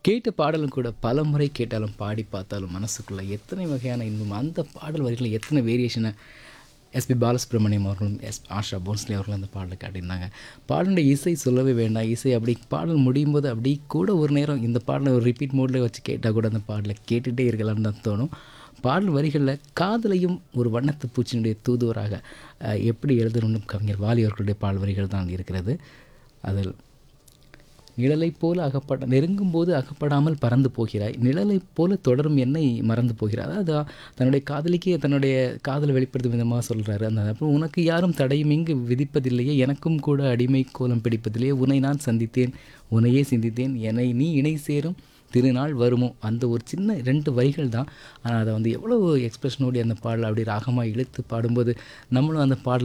கேட்ட பாடலும் கூட பல முறை கேட்டாலும் பாடி பார்த்தாலும் மனசுக்குள்ளே எத்தனை வகையான இன்பம் அந்த பாடல் வரிகளை எத்தனை வேரியேஷனை எஸ்பி பாலசுப்ரமணியம் அவர்களும் எஸ் ஆஷா போன்ஸ்லி அவர்களும் அந்த பாடலை காட்டியிருந்தாங்க பாடலுடைய இசை சொல்லவே வேண்டாம் இசை அப்படி பாடல் முடியும் போது அப்படி கூட ஒரு நேரம் இந்த பாடலை ஒரு ரிப்பீட் மோடில் வச்சு கேட்டால் கூட அந்த பாடலை கேட்டுகிட்டே இருக்கலாம்னு தான் தோணும் பாடல் வரிகளில் காதலையும் ஒரு வண்ணத்து பூச்சியினுடைய தூதுவராக அஹ், எப்படி எழுதணும்னு கவிஞர் வாலி அவர்களுடைய பாடல் வரிகள் தான் இருக்கிறது அதில் நிழலைப் போல அகப்பட நெருங்கும் போது அகப்படாமல் பறந்து போகிறாய் நிழலைப் போல தொடரும் என்னை மறந்து போகிறாய் அதாவது தன்னுடைய காதலிக்கு தன்னுடைய காதலை வெளிப்படுத்தும் விதமாக சொல்கிறாரு அந்த அப்போ உனக்கு யாரும் தடையும் இங்கு விதிப்பதில்லையே எனக்கும் கூட அடிமை கோலம் பிடிப்பதில்லையே உன்னை நான் சந்தித்தேன் உன்னையே சிந்தித்தேன் என்னை நீ இணை சேரும் திருநாள் வருமோ அந்த ஒரு சின்ன ரெண்டு வரிகள் தான் ஆனால் அதை வந்து எவ்வளோ எக்ஸ்பிரஷனோடு அந்த பாடல் அப்படி ராகமாக இழுத்து பாடும்போது நம்மளும் அந்த பாடல்